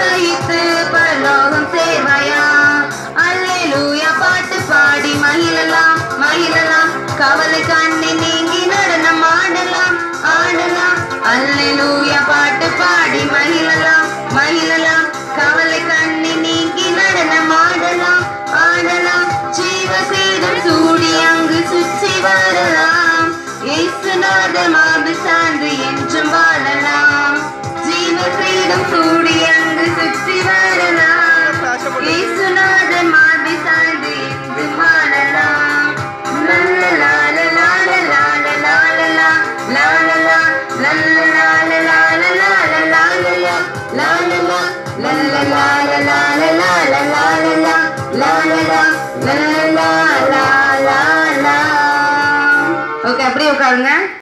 ஜெயித்து பரலோகம் சேர்வாயா அல்லேலூயா பாட்டு பாடி மகிழலாம் மகிழலாம் கவலை கண்ணி நீங்கி நடனம் ஆடலாம் ஆடலாம் அல்லேலூயா பாட்டு பாடி மகிழலாம் மகிழலாம் கவலை கண்ணி நீங்கி நடனம் ஆடலாம் ஆடலாம் ஜீவ சேதம் சூடி அங்கு சுற்றி வரலாம் இயேசுநாத மாபு சார்ந்து என்றும் வாழலாம் ஜீவ சேதம் சூடி அங்கு சுற்றி வரலாம் இயேசுநாத மாபு சார்ந்து என்றும் வாழலாம் லல்லலா, லல்லலா, லல்லலா, லல்லலா, லல்லலா, லல்லலா, லல்லலா, லல்லலா, லல்லலா, லல்லலா, லல்லலா, லல்லலா, லல்லலா, லல்லலா, லல்லலா, லல்லலா, லல்லலா, லல்லலா. ஓகே அப்படியே உட்காருங்க